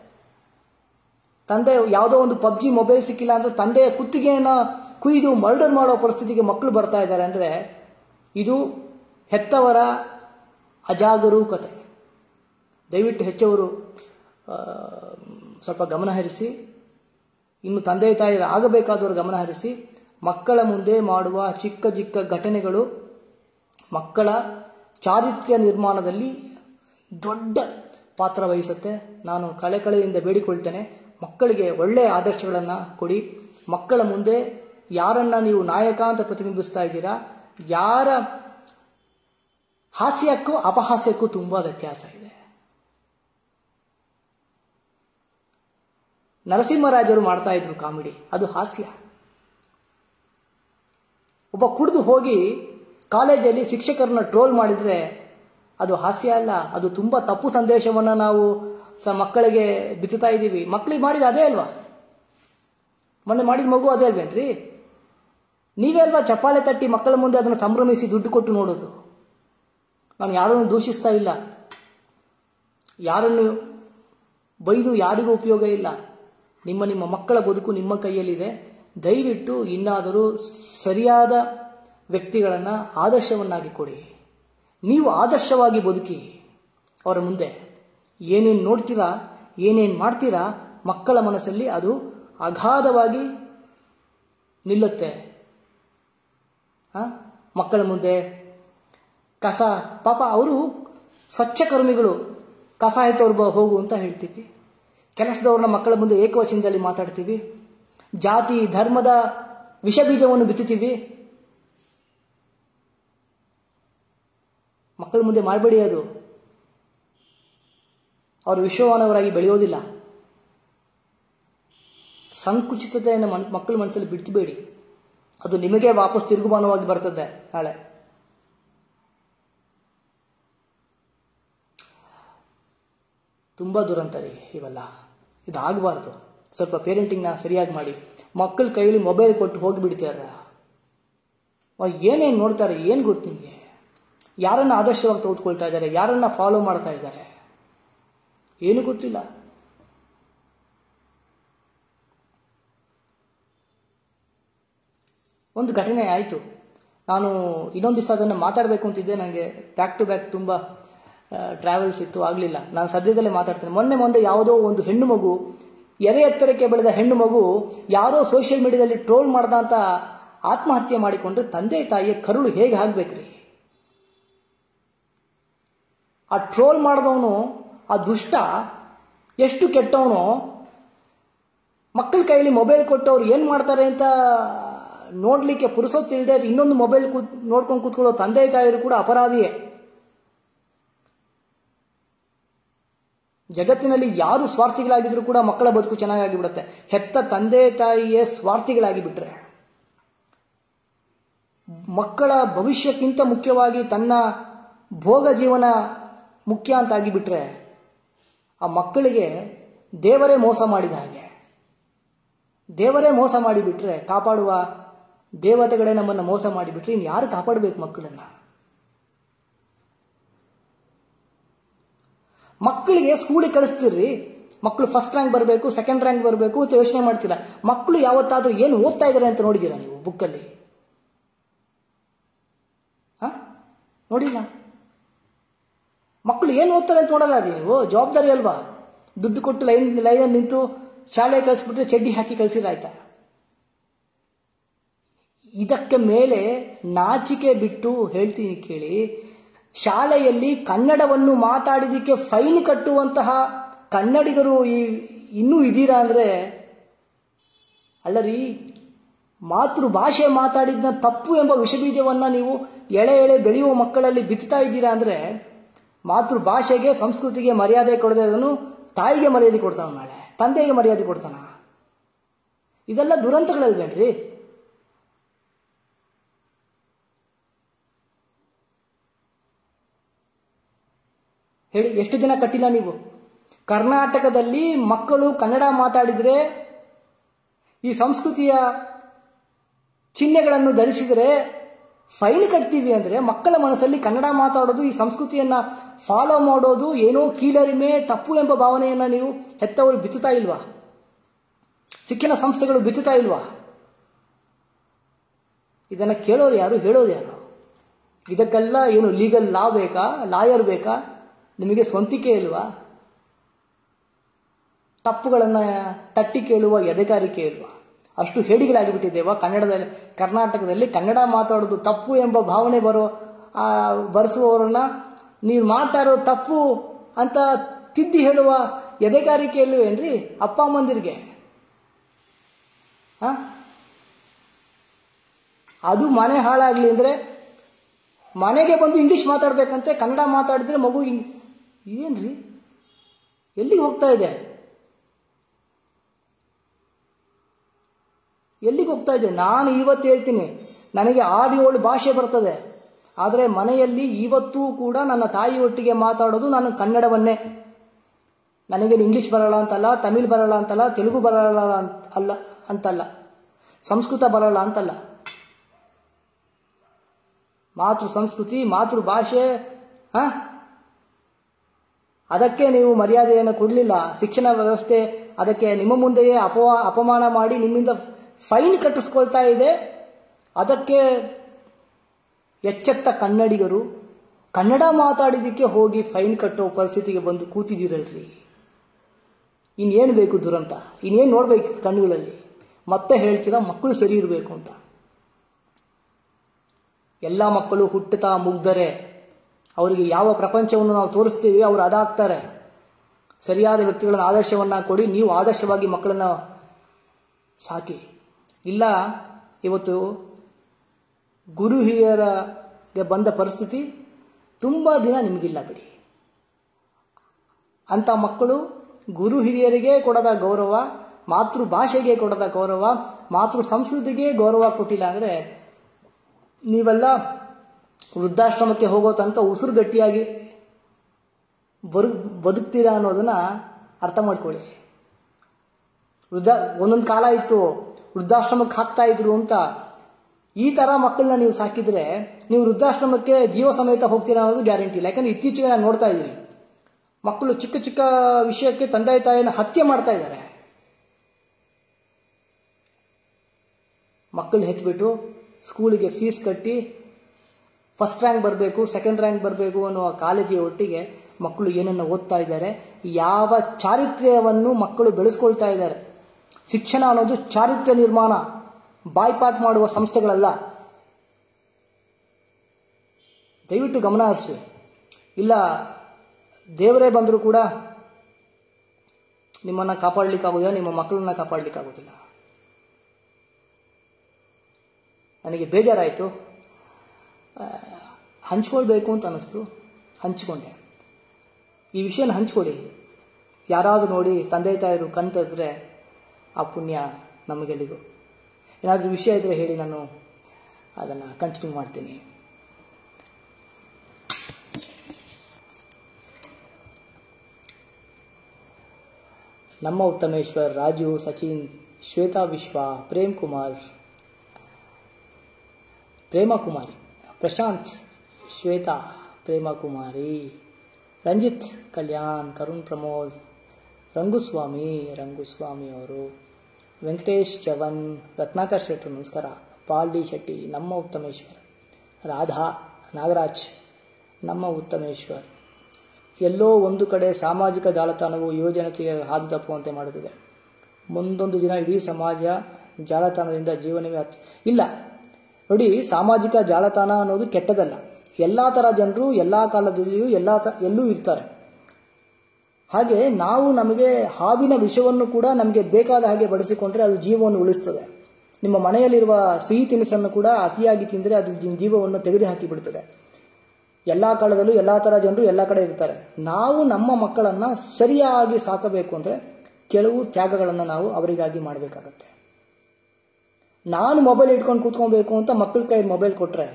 ತಂದೆ ಯಾವುದೋ ಒಂದು ಪಬ್ಜಿ ಮೊಬೈಲ್ ಸಿಕ್ಕಿಲ್ಲ ಅಂದ್ರೆ ತಂದೆಯ ಕುತ್ತಿಗೆಯನ್ನು ಕುಯ್ದು ಮರ್ಡರ್ ಮಾಡೋ ಪರಿಸ್ಥಿತಿಗೆ ಮಕ್ಕಳು ಬರ್ತಾ ಇದ್ದಾರೆ ಅಂದರೆ ಇದು ಹೆತ್ತವರ ಅಜಾಗರೂಕತೆ ದಯವಿಟ್ಟು ಹೆಚ್ಚವರು ಸ್ವಲ್ಪ ಗಮನ ಹರಿಸಿ ಇನ್ನು ತಂದೆ ತಾಯಿ ಆಗಬೇಕಾದವರು ಗಮನ ಹರಿಸಿ ಮಕ್ಕಳ ಮುಂದೆ ಮಾಡುವ ಚಿಕ್ಕ ಚಿಕ್ಕ ಘಟನೆಗಳು ಮಕ್ಕಳ ಚಾರಿತ್ರ್ಯ ನಿರ್ಮಾಣದಲ್ಲಿ ದೊಡ್ಡ ಪಾತ್ರ ವಹಿಸುತ್ತೆ ನಾನು ಕಳೆ ಕಳೆಯಿಂದ ಬೇಡಿಕೊಳ್ತೇನೆ ಮಕ್ಕಳಿಗೆ ಒಳ್ಳೆಯ ಆದರ್ಶಗಳನ್ನು ಕೊಡಿ ಮಕ್ಕಳ ಮುಂದೆ ಯಾರನ್ನ ನೀವು ನಾಯಕ ಅಂತ ಪ್ರತಿಬಿಂಬಿಸ್ತಾ ಇದ್ದೀರಾ ಯಾರ ಹಾಸ್ಯಕ್ಕೂ ಅಪಹಾಸ್ಯಕ್ಕೂ ತುಂಬ ವ್ಯತ್ಯಾಸ ಇದೆ ನರಸಿಂಹರಾಜರು ಮಾಡ್ತಾ ಇದ್ರು ಕಾಮಿಡಿ ಅದು ಹಾಸ್ಯ ಒಬ್ಬ ಕುಡಿದು ಹೋಗಿ ಕಾಲೇಜಲ್ಲಿ ಶಿಕ್ಷಕರನ್ನ ಟ್ರೋಲ್ ಮಾಡಿದ್ರೆ ಅದು ಹಾಸ್ಯ ಅಲ್ಲ ಅದು ತುಂಬ ತಪ್ಪು ಸಂದೇಶವನ್ನು ನಾವು ಸ ಮಕ್ಕಳಿಗೆ ಬಿತ್ತುತ್ತಾ ಇದ್ದೀವಿ ಮಕ್ಕಳಿಗೆ ಮಾಡಿದ ಅದೇ ಅಲ್ವಾ ಮೊನ್ನೆ ಮಾಡಿದ ಮಗು ಅದೇ ಅಲ್ವೇನ್ರಿ ನೀವೇ ಅಲ್ವಾ ಚಪ್ಪಾಳೆ ತಟ್ಟಿ ಮಕ್ಕಳ ಮುಂದೆ ಅದನ್ನು ಸಂಭ್ರಮಿಸಿ ದುಡ್ಡು ಕೊಟ್ಟು ನೋಡೋದು ನಾನು ಯಾರನ್ನು ದೂಷಿಸ್ತಾ ಇಲ್ಲ ಯಾರನ್ನು ಬೈದು ಯಾರಿಗೂ ಉಪಯೋಗ ಇಲ್ಲ ನಿಮ್ಮ ನಿಮ್ಮ ಮಕ್ಕಳ ಬದುಕು ನಿಮ್ಮ ಕೈಯಲ್ಲಿದೆ ದಯವಿಟ್ಟು ಇನ್ನಾದರೂ ಸರಿಯಾದ ವ್ಯಕ್ತಿಗಳನ್ನು ಆದರ್ಶವನ್ನಾಗಿ ಕೊಡಿ ನೀವು ಆದರ್ಶವಾಗಿ ಬದುಕಿ ಅವರ ಮುಂದೆ ಏನೇನು ನೋಡ್ತೀರಾ ಏನೇನು ಮಾಡ್ತೀರಾ ಮಕ್ಕಳ ಮನಸ್ಸಲ್ಲಿ ಅದು ಅಗಾಧವಾಗಿ ನಿಲ್ಲುತ್ತೆ ಮಕ್ಕಳ ಮುಂದೆ ಕಸ ಪಾಪ ಅವರು ಸ್ವಚ್ಛ ಕರ್ಮಿಗಳು ಕಸ ಎತ್ತವ್ರು ಹೋಗು ಅಂತ ಹೇಳ್ತೀವಿ ಕೆಲಸದವ್ರನ್ನ ಮಕ್ಕಳ ಮುಂದೆ ಏಕವಚನದಲ್ಲಿ ಮಾತಾಡ್ತೀವಿ ಜಾತಿ ಧರ್ಮದ ವಿಷ ಬೀಜವನ್ನು ಬಿತ್ತುತ್ತೀವಿ ಮಕ್ಕಳ ಮುಂದೆ ಮಾಡಬೇಡಿ ಅದು ಅವರು ವಿಶ್ವಮಾನವರಾಗಿ ಬೆಳೆಯೋದಿಲ್ಲ ಸಂಕುಚಿತತೆಯನ್ನು ಮನ್ ಮಕ್ಕಳ ಮನಸ್ಸಲ್ಲಿ ಬಿಡ್ತಬೇಡಿ ಅದು ನಿಮಗೆ ವಾಪಸ್ ತಿರುಗುಮಾನವಾಗಿ ಬರ್ತದೆ ನಾಳೆ ತುಂಬ ದುರಂತ ರೀ ಇವೆಲ್ಲ ಇದು ಆಗಬಾರ್ದು ಸ್ವಲ್ಪ ಪೇರೆಂಟಿಂಗ್ನ ಸರಿಯಾಗಿ ಮಾಡಿ ಮಕ್ಕಳ ಕೈಯಲ್ಲಿ ಮೊಬೈಲ್ ಕೊಟ್ಟು ಹೋಗಿಬಿಡ್ತಾರ ಏನೇನು ನೋಡ್ತಾರೆ ಏನು ಗೊತ್ತು ನಿಮಗೆ ಯಾರನ್ನ ಆದರ್ಶವಾಗಿ ತೆಗೆದುಕೊಳ್ತಾ ಇದ್ದಾರೆ ಯಾರನ್ನ ಫಾಲೋ ಮಾಡ್ತಾ ಇದ್ದಾರೆ ಏನು ಗೊತ್ತಿಲ್ಲ ಒಂದು ಘಟನೆ ಆಯಿತು ನಾನು ಇನ್ನೊಂದು ದಿವಸ ಅದನ್ನು ಮಾತಾಡಬೇಕು ಅಂತಿದ್ದೆ ನನಗೆ ಬ್ಯಾಕ್ ಟು ಬ್ಯಾಕ್ ತುಂಬ ಟ್ರಾವೆಲ್ಸ್ ಇತ್ತು ಆಗಲಿಲ್ಲ ನಾನು ಸದ್ಯದಲ್ಲೇ ಮಾತಾಡ್ತೇನೆ ಮೊನ್ನೆ ಮೊನ್ನೆ ಯಾವುದೋ ಒಂದು ಹೆಣ್ಣು ಮಗು ಎದೆ ಎತ್ತರಕ್ಕೆ ಬೆಳೆದ ಹೆಣ್ಣು ಮಗು ಯಾರೋ ಸೋಷಿಯಲ್ ಮೀಡಿಯಾದಲ್ಲಿ ಟ್ರೋಲ್ ಮಾಡ್ದ ಅಂತ ಆತ್ಮಹತ್ಯೆ ಮಾಡಿಕೊಂಡ್ರೆ ತಂದೆ ತಾಯಿಯ ಕರುಳು ಹೇಗೆ ಆಗ್ಬೇಕ್ರಿ ಆ ಟ್ರೋಲ್ ಮಾಡಿದವನು ಆ ದುಷ್ಟ ಎಷ್ಟು ಕೆಟ್ಟವನು ಮಕ್ಕಳ ಕೈಯಲ್ಲಿ ಮೊಬೈಲ್ ಕೊಟ್ಟವ್ರು ಏನು ಮಾಡ್ತಾರೆ ಅಂತ ನೋಡ್ಲಿಕ್ಕೆ ಪುರುಸೊತ್ತಿಲ್ಲದೆ ಇನ್ನೊಂದು ಮೊಬೈಲ್ ಕೂತ್ ನೋಡ್ಕೊಂಡು ಕೂತ್ಕೊಳ್ಳೋ ತಂದೆ ತಾಯಿಯರು ಕೂಡ ಅಪರಾಧಿಯೇ ಜಗತ್ತಿನಲ್ಲಿ ಯಾರು ಸ್ವಾರ್ಥಿಗಳಾಗಿದ್ರು ಕೂಡ ಮಕ್ಕಳ ಬದುಕು ಚೆನ್ನಾಗಿ ಬಿಡುತ್ತೆ ಹೆತ್ತ ತಂದೆ ತಾಯಿಯೇ ಸ್ವಾರ್ಥಿಗಳಾಗಿ ಬಿಟ್ರೆ ಮಕ್ಕಳ ಭವಿಷ್ಯಕ್ಕಿಂತ ಮುಖ್ಯವಾಗಿ ತನ್ನ ಭೋಗ ಜೀವನ ಮುಖ್ಯ ಅಂತ ಆಗಿಬಿಟ್ರೆ ಆ ಮಕ್ಕಳಿಗೆ ದೇವರೇ ಮೋಸ ಮಾಡಿದ ಹಾಗೆ ದೇವರೇ ಮೋಸ ಮಾಡಿಬಿಟ್ರೆ ಕಾಪಾಡುವ ದೇವತೆಗಳೇ ನಮ್ಮನ್ನು ಮೋಸ ಮಾಡಿಬಿಟ್ರೆ ಇನ್ನು ಯಾರು ಕಾಪಾಡಬೇಕು ಮಕ್ಕಳನ್ನ ಮಕ್ಕಳಿಗೆ ಸ್ಕೂಲಿಗೆ ಕಳಿಸ್ತೀರ್ರಿ ಮಕ್ಕಳು ಫಸ್ಟ್ ರ್ಯಾಂಕ್ ಬರಬೇಕು ಸೆಕೆಂಡ್ ರ್ಯಾಂಕ್ ಬರಬೇಕು ಅಂತ ಯೋಚನೆ ಮಾಡ್ತೀರಾ ಮಕ್ಕಳು ಯಾವತ್ತಾದ್ರೂ ಏನು ಓದ್ತಾ ಇದ್ದಾರೆ ಅಂತ ನೋಡಿದ್ದೀರಾ ನೀವು ಬುಕ್ಕಲ್ಲಿ ಹಾ ನೋಡಿಲ್ಲ ಮಕ್ಕಳು ಏನು ಓದ್ತಾರೆ ಅಂತ ನೋಡಲ್ಲ ರೀ ನೀವು ಜವಾಬ್ದಾರಿ ಅಲ್ವಾ ದುಡ್ಡು ಕೊಟ್ಟು ಲೈನ್ ಲೈನಲ್ಲಿ ನಿಂತು ಶಾಲೆ ಕಳಿಸ್ಬಿಟ್ರೆ ಚಡ್ಡಿ ಹಾಕಿ ಕಳಿಸಿರಾಯ್ತಾ ಇದಕ್ಕೆ ಮೇಲೆ ನಾಚಿಕೆ ಬಿಟ್ಟು ಹೇಳ್ತೀನಿ ಕೇಳಿ ಶಾಲೆಯಲ್ಲಿ ಕನ್ನಡವನ್ನು ಮಾತಾಡಿದಕ್ಕೆ ಫೈನ್ ಕಟ್ಟುವಂತಹ ಕನ್ನಡಿಗರು ಈ ಇನ್ನೂ ಇದ್ದೀರಾ ಅಂದರೆ ಅಲ್ಲರಿ ಮಾತೃಭಾಷೆ ಮಾತಾಡಿದ್ನ ತಪ್ಪು ಎಂಬ ವಿಷಬೀಜವನ್ನು ನೀವು ಎಳೆ ಎಳೆ ಬೆಳೆಯುವ ಮಕ್ಕಳಲ್ಲಿ ಬಿತ್ತಾ ಇದ್ದೀರಾ ಅಂದರೆ ಮಾತೃಭಾಷೆಗೆ ಸಂಸ್ಕೃತಿಗೆ ಮರ್ಯಾದೆ ಕೊಡದೇದನು ತಾಯಿಗೆ ಮರ್ಯಾದೆ ಕೊಡ್ತಾನ ನಾಳೆ ತಂದೆಗೆ ಮರ್ಯಾದೆ ಕೊಡ್ತಾನ ಇದೆಲ್ಲ ದುರಂತಗಳಲ್ವೇನ್ರಿ ಹೇಳಿ ಎಷ್ಟು ಜನ ಕಟ್ಟಿಲ್ಲ ನೀವು ಕರ್ನಾಟಕದಲ್ಲಿ ಮಕ್ಕಳು ಕನ್ನಡ ಮಾತಾಡಿದರೆ ಈ ಸಂಸ್ಕೃತಿಯ ಚಿಹ್ನೆಗಳನ್ನು ಧರಿಸಿದರೆ ಫೈನ್ ಕಟ್ತೀವಿ ಅಂದರೆ ಮಕ್ಕಳ ಮನಸ್ಸಲ್ಲಿ ಕನ್ನಡ ಮಾತಾಡೋದು ಈ ಸಂಸ್ಕೃತಿಯನ್ನು ಫಾಲೋ ಮಾಡೋದು ಏನೋ ಕೀಳರಿಮೆ ತಪ್ಪು ಎಂಬ ಭಾವನೆಯನ್ನು ನೀವು ಹೆತ್ತವರು ಬಿತ್ತುತ್ತಾ ಇಲ್ವಾ ಶಿಕ್ಷಣ ಸಂಸ್ಥೆಗಳು ಬಿತ್ತುತ್ತಾ ಇಲ್ವಾ ಇದನ್ನು ಕೇಳೋರು ಯಾರು ಹೇಳೋರು ಯಾರು ಇದಕ್ಕೆಲ್ಲ ಏನು ಲೀಗಲ್ ಲಾ ಬೇಕಾ ಲಾಯರ್ ಬೇಕಾ ನಿಮಗೆ ಸ್ವಂತಿಕೆ ಇಲ್ವಾ ತಪ್ಪುಗಳನ್ನು ತಟ್ಟಿ ಕೇಳುವ ಎದೆಗಾರಿಕೆ ಇಲ್ವಾ ಅಷ್ಟು ಹೇಡಿಗಳಾಗಿಬಿಟ್ಟಿದ್ದೇವ ಕನ್ನಡದಲ್ಲಿ ಕರ್ನಾಟಕದಲ್ಲಿ ಕನ್ನಡ ಮಾತಾಡೋದು ತಪ್ಪು ಎಂಬ ಭಾವನೆ ಬರೋ ಬರೆಸುವವರನ್ನ ನೀವು ಮಾಡ್ತಾ ಇರೋ ತಪ್ಪು ಅಂತ ತಿದ್ದಿ ಹೇಳುವ ಎದೆಗಾರಿಕೆ ಇಲ್ವೇನ್ರಿ ಅಪ್ಪ ಅಮ್ಮಂದಿರಿಗೆ ಹಾ ಅದು ಮನೆ ಹಾಳಾಗ್ಲಿ ಅಂದ್ರೆ ಮನೆಗೆ ಬಂದು ಇಂಗ್ಲಿಷ್ ಮಾತಾಡ್ಬೇಕಂತೆ ಕನ್ನಡ ಮಾತಾಡಿದ್ರೆ ಮಗು ಏನ್ರಿ ಎಲ್ಲಿಗೆ ಹೋಗ್ತಾ ಇದೆ ಎಲ್ಲಿಗೆ ಹೋಗ್ತಾ ಇದೆ ನಾನು ಇವತ್ತು ಹೇಳ್ತೀನಿ ನನಗೆ ಆರು ಏಳು ಭಾಷೆ ಬರ್ತದೆ ಆದರೆ ಮನೆಯಲ್ಲಿ ಇವತ್ತೂ ಕೂಡ ನನ್ನ ತಾಯಿ ಒಟ್ಟಿಗೆ ಮಾತಾಡೋದು ನಾನು ಕನ್ನಡವನ್ನೇ ನನಗೆ ಇಂಗ್ಲಿಷ್ ಬರಲ್ಲ ಅಂತಲ್ಲ ತಮಿಳ್ ಬರಲ್ಲ ಅಂತಲ್ಲ ತೆಲುಗು ಬರಲ್ಲ ಅಂತ ಅಲ್ಲ ಅಂತಲ್ಲ ಸಂಸ್ಕೃತ ಬರಲ್ಲ ಅಂತಲ್ಲ ಮಾತೃ ಸಂಸ್ಕೃತಿ ಮಾತೃ ಭಾಷೆ ಹ ಅದಕ್ಕೆ ನೀವು ಮರ್ಯಾದೆಯನ್ನು ಕೊಡಲಿಲ್ಲ ಶಿಕ್ಷಣ ವ್ಯವಸ್ಥೆ ಅದಕ್ಕೆ ನಿಮ್ಮ ಮುಂದೆಯೇ ಅಪವ ಅಪಮಾನ ಮಾಡಿ ನಿಮ್ಮಿಂದ ಫೈನ್ ಕಟ್ಟಿಸ್ಕೊಳ್ತಾ ಇದೆ ಅದಕ್ಕೆ ಎಚ್ಚೆತ್ತ ಕನ್ನಡಿಗರು ಕನ್ನಡ ಮಾತಾಡಿದ್ದಕ್ಕೆ ಹೋಗಿ ಫೈನ್ ಕಟ್ಟೋ ಪರಿಸ್ಥಿತಿಗೆ ಬಂದು ಕೂತಿದ್ದೀರಲ್ರಿ ಇನ್ನೇನು ಬೇಕು ದುರಂತ ಇನ್ನೇನು ನೋಡ್ಬೇಕು ಕಣ್ಣುಗಳಲ್ಲಿ ಮತ್ತೆ ಹೇಳ್ತೀರಾ ಮಕ್ಕಳು ಸರಿ ಇರಬೇಕು ಅಂತ ಎಲ್ಲ ಮಕ್ಕಳು ಹುಟ್ಟುತ್ತಾ ಮುಗ್ದರೆ ಅವರಿಗೆ ಯಾವ ಪ್ರಪಂಚವನ್ನು ನಾವು ತೋರಿಸ್ತೀವಿ ಅವರು ಅದಾಗ್ತಾರೆ ಸರಿಯಾದ ವ್ಯಕ್ತಿಗಳನ್ನು ಆದರ್ಶವನ್ನು ಕೊಡಿ ನೀವು ಆದರ್ಶವಾಗಿ ಮಕ್ಕಳನ್ನು ಸಾಕಿ ಇಲ್ಲ ಇವತ್ತು ಗುರು ಹಿರಿಯರಿಗೆ ಬಂದ ಪರಿಸ್ಥಿತಿ ತುಂಬ ದಿನ ನಿಮಗಿಲ್ಲ ಬಿಡಿ ಅಂಥ ಮಕ್ಕಳು ಗುರು ಹಿರಿಯರಿಗೆ ಕೊಡದ ಗೌರವ ಮಾತೃಭಾಷೆಗೆ ಕೊಡದ ಗೌರವ ಮಾತೃ ಸಂಸ್ಕೃತಿಗೆ ಗೌರವ ಕೊಟ್ಟಿಲ್ಲ ಅಂದರೆ ನೀವೆಲ್ಲ ವೃದ್ಧಾಶ್ರಮಕ್ಕೆ ಹೋಗೋ ತನಕ ಉಸಿರು ಗಟ್ಟಿಯಾಗಿ ಬರು ಬದುಕ್ತೀರಾ ಅನ್ನೋದನ್ನ ಅರ್ಥ ಮಾಡ್ಕೊಳ್ಳಿ ವೃದ್ಧ ಒಂದೊಂದು ಕಾಲ ಇತ್ತು ವೃದ್ಧಾಶ್ರಮಕ್ಕೆ ಹಾಕ್ತಾ ಇದ್ರು ಅಂತ ಈ ತರ ಮಕ್ಕಳನ್ನ ನೀವು ಸಾಕಿದ್ರೆ ನೀವು ವೃದ್ಧಾಶ್ರಮಕ್ಕೆ ಜೀವ ಸಮೇತ ಹೋಗ್ತೀರಾ ಅನ್ನೋದು ಗ್ಯಾರಂಟಿ ಇಲ್ಲ ಯಾಕಂದ್ರೆ ಇತ್ತೀಚೆಗೆ ನಾನು ನೋಡ್ತಾ ಇದ್ದೀನಿ ಮಕ್ಕಳು ಚಿಕ್ಕ ಚಿಕ್ಕ ವಿಷಯಕ್ಕೆ ತಂದೆ ತಾಯಿನ ಹತ್ಯೆ ಮಾಡ್ತಾ ಇದ್ದಾರೆ ಮಕ್ಕಳು ಹೆತ್ಬಿಟ್ಟು ಸ್ಕೂಲಿಗೆ ಫೀಸ್ ಕಟ್ಟಿ ಫಸ್ಟ್ ರ್ಯಾಂಕ್ ಬರಬೇಕು ಸೆಕೆಂಡ್ ರ್ಯಾಂಕ್ ಬರಬೇಕು ಅನ್ನುವ ಕಾಲೇಜಿಗೆ ಒಟ್ಟಿಗೆ ಮಕ್ಕಳು ಏನನ್ನು ಓದ್ತಾ ಇದ್ದಾರೆ ಯಾವ ಚಾರಿತ್ರ್ಯವನ್ನು ಮಕ್ಕಳು ಬೆಳೆಸ್ಕೊಳ್ತಾ ಇದ್ದಾರೆ ಶಿಕ್ಷಣ ಅನ್ನೋದು ಚಾರಿತ್ರ್ಯ ನಿರ್ಮಾಣ ಬಾಯ್ಪಾಟ್ ಮಾಡುವ ಸಂಸ್ಥೆಗಳಲ್ಲ ದಯವಿಟ್ಟು ಗಮನ ಹರಿಸಿ ಇಲ್ಲ ದೇವರೇ ಬಂದರೂ ಕೂಡ ನಿಮ್ಮನ್ನು ಕಾಪಾಡಲಿಕ್ಕಾಗೋದಿಲ್ಲ ನಿಮ್ಮ ಮಕ್ಕಳನ್ನ ಕಾಪಾಡಲಿಕ್ಕಾಗೋದಿಲ್ಲ ನನಗೆ ಬೇಜಾರಾಯಿತು ಹಂಚ್ಕೊಳ್ಬೇಕು ಅಂತ ಅನ್ನಿಸ್ತು ಹಂಚ್ಕೊಂಡೆ ಈ ವಿಷಯನ ಹಂಚ್ಕೊಳ್ಳಿ ಯಾರಾದರೂ ನೋಡಿ ತಂದೆ ತಾಯಿರು ಕಣ್ತದ್ರೆ ಆ ಪುಣ್ಯ ನಮಗೆಲ್ಲಿಗೂ ಏನಾದರೂ ವಿಷಯ ಇದ್ದರೆ ಹೇಳಿ ನಾನು ಅದನ್ನು ಕಂಟಿನ್ಯೂ ಮಾಡ್ತೀನಿ ನಮ್ಮ ಉತ್ತಮೇಶ್ವರ್ ರಾಜು ಸಚಿನ್ ಶ್ವೇತಾ ವಿಶ್ವ ಪ್ರೇಮ್ ಕುಮಾರ್ ಪ್ರೇಮ ಕುಮಾರಿ ಪ್ರಶಾಂತ್ ಶ್ವೇತಾ ಪ್ರೇಮ ಕುಮಾರಿ ರಂಜಿತ್ ಕಲ್ಯಾಣ್ ಕರುಣ್ ಪ್ರಮೋದ್ ರಂಗುಸ್ವಾಮಿ ರಂಗುಸ್ವಾಮಿ ಅವರು ವೆಂಕಟೇಶ್ ಚವನ್ ರತ್ನಾಕರ್ ಶೆಟ್ಟರು ನಮಸ್ಕಾರ ಪಾಲ್ ಡಿ ಶೆಟ್ಟಿ ನಮ್ಮ ಉತ್ತಮೇಶ್ವರ್ ರಾಧಾ ನಾಗರಾಜ್ ನಮ್ಮ ಉತ್ತಮೇಶ್ವರ್ ಎಲ್ಲೋ ಒಂದು ಕಡೆ ಸಾಮಾಜಿಕ ಜಾಲತಾಣವು ಯುವಜನತೆಗೆ ಹಾದು ತಪ್ಪುವಂತೆ ಮಾಡುತ್ತಿದೆ ಮುಂದೊಂದು ದಿನ ಇಡೀ ಸಮಾಜ ಜಾಲತಾಣದಿಂದ ಜೀವನವೇ ಹತ್ ಇಲ್ಲ ನೋಡಿ ಸಾಮಾಜಿಕ ಜಾಲತಾಣ ಅನ್ನೋದು ಕೆಟ್ಟದಲ್ಲ ಎಲ್ಲ ಥರ ಜನರು ಎಲ್ಲ ಕಾಲದಲ್ಲಿಯೂ ಎಲ್ಲ ತ ಎಲ್ಲೂ ಇರ್ತಾರೆ ಹಾಗೆ ನಾವು ನಮಗೆ ಹಾವಿನ ವಿಷವನ್ನು ಕೂಡ ನಮಗೆ ಬೇಕಾದ ಹಾಗೆ ಬಡಿಸಿಕೊಂಡ್ರೆ ಅದು ಜೀವವನ್ನು ಉಳಿಸ್ತದೆ ನಿಮ್ಮ ಮನೆಯಲ್ಲಿರುವ ಸಿಹಿ ತಿನಿಸನ್ನು ಕೂಡ ಅತಿಯಾಗಿ ತಿಂದರೆ ಅದು ಜೀವವನ್ನು ತೆಗೆದು ಹಾಕಿ ಬಿಡ್ತದೆ ಎಲ್ಲ ಕಾಲದಲ್ಲೂ ಎಲ್ಲ ಥರ ಜನರು ಎಲ್ಲ ಕಡೆ ಇರ್ತಾರೆ ನಾವು ನಮ್ಮ ಮಕ್ಕಳನ್ನು ಸರಿಯಾಗಿ ಸಾಕಬೇಕು ಅಂದರೆ ಕೆಲವು ತ್ಯಾಗಗಳನ್ನು ನಾವು ಅವರಿಗಾಗಿ ಮಾಡಬೇಕಾಗತ್ತೆ ನಾನು ಮೊಬೈಲ್ ಇಟ್ಕೊಂಡು ಕೂತ್ಕೊಬೇಕು ಅಂತ ಮಕ್ಕಳ ಕೈ ಮೊಬೈಲ್ ಕೊಟ್ಟರೆ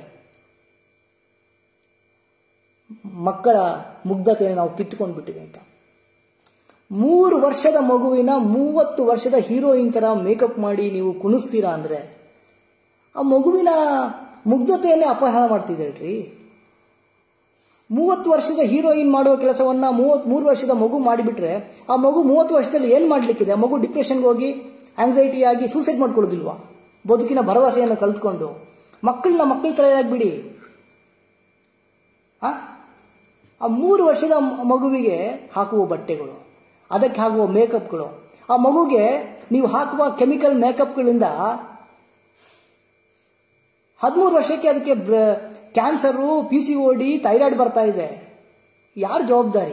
ಮಕ್ಕಳ ಮುಗ್ಧತೆಯನ್ನು ನಾವು ಕಿತ್ತುಕೊಂಡು ಬಿಟ್ಟಿವೆ ಅಂತ ಮೂರು ವರ್ಷದ ಮಗುವಿನ ಮೂವತ್ತು ವರ್ಷದ ಹೀರೋಯಿನ್ ಥರ ಮೇಕಪ್ ಮಾಡಿ ನೀವು ಕುಣಿಸ್ತೀರಾ ಅಂದರೆ ಆ ಮಗುವಿನ ಮುಗ್ಧತೆಯನ್ನೇ ಅಪಹರಣ ಮಾಡ್ತಿದ್ದೀರಿ ಮೂವತ್ತು ವರ್ಷದ ಹೀರೋಯಿನ್ ಮಾಡುವ ಕೆಲಸವನ್ನ ಮೂವತ್ ಮೂರು ವರ್ಷದ ಮಗು ಮಾಡಿಬಿಟ್ರೆ ಆ ಮಗು ಮೂವತ್ತು ವರ್ಷದಲ್ಲಿ ಏನು ಮಾಡ್ಲಿಕ್ಕಿದೆ ಆ ಮಗು ಡಿಪ್ರೆಷನ್ಗೆ ಹೋಗಿ ಆಂಗ್ಸೈಟಿ ಆಗಿ ಸೂಸೈಡ್ ಮಾಡ್ಕೊಳ್ಳೋದಿಲ್ವಾ ಬದುಕಿನ ಭರವಸೆಯನ್ನು ಕಳೆದುಕೊಂಡು ಮಕ್ಕಳನ್ನ ಮಕ್ಕಳ ಥರ ಬಿಡಿ ಆ ಮೂರು ವರ್ಷದ ಮಗುವಿಗೆ ಹಾಕುವ ಬಟ್ಟೆಗಳು ಅದಕ್ಕೆ ಹಾಕುವ ಮೇಕಪ್ಗಳು ಆ ಮಗುಗೆ ನೀವು ಹಾಕುವ ಕೆಮಿಕಲ್ ಮೇಕಪ್ಗಳಿಂದ ಹದಿಮೂರು ವರ್ಷಕ್ಕೆ ಅದಕ್ಕೆ cancer P C O D thyroid ಬರ್ತಾ ಇದೆ ಯಾರು ಜವಾಬ್ದಾರಿ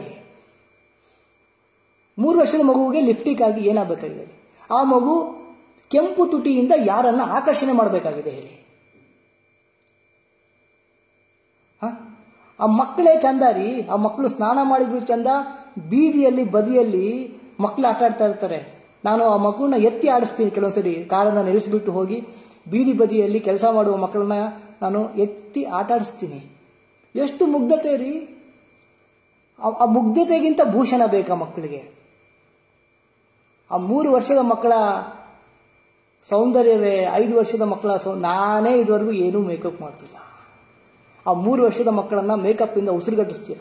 ಮೂರು ವರ್ಷದ ಮಗುವಿಗೆ ಲಿಫ್ಟಿಕ್ ಆಗಿ ಏನಾಗಬೇಕಾಗಿದೆ ಆ ಮಗು ಕೆಂಪು ತುಟಿಯಿಂದ ಯಾರನ್ನ ಆಕರ್ಷಣೆ ಮಾಡಬೇಕಾಗಿದೆ ಹೇಳಿ ಆ ಮಕ್ಕಳೇ ಚಂದ ರೀ ಆ ಮಕ್ಕಳು ಸ್ನಾನ ಮಾಡಿದ್ರು ಚಂದ ಬೀದಿಯಲ್ಲಿ ಬದಿಯಲ್ಲಿ ಮಕ್ಕಳು ಆಟ ಆಡ್ತಾ ಇರ್ತಾರೆ ನಾನು ಆ ಮಗುನ ಎತ್ತಿ ಆಡಿಸ್ತೀನಿ ಕೆಲವೊಂದ್ಸರಿ ಕಾರನ್ನ ನಿಲ್ಲಿಸ್ಬಿಟ್ಟು ಹೋಗಿ ಬೀದಿ ಬದಿಯಲ್ಲಿ ಕೆಲಸ ಮಾಡುವ ಮಕ್ಕಳನ್ನ ನಾನು ಎತ್ತಿ ಆಟ ಆಡಿಸ್ತೀನಿ ಎಷ್ಟು ಮುಗ್ಧತೆ ರೀ ಆ ಮುಗ್ಧತೆಗಿಂತ ಭೂಷಣ ಬೇಕಾ ಮಕ್ಕಳಿಗೆ ಆ ಮೂರು ವರ್ಷದ ಮಕ್ಕಳ ಸೌಂದರ್ಯವೇ ಐದು ವರ್ಷದ ಮಕ್ಕಳ ಸೌ ನಾನೇ ಇದುವರೆಗೂ ಏನೂ ಮೇಕಪ್ ಮಾಡ್ತಿಲ್ಲ ಆ ಮೂರು ವರ್ಷದ ಮಕ್ಕಳನ್ನ ಮೇಕಪ್ಪಿಂದ ಉಸಿರುಗಟ್ಟಿಸ್ತೀರ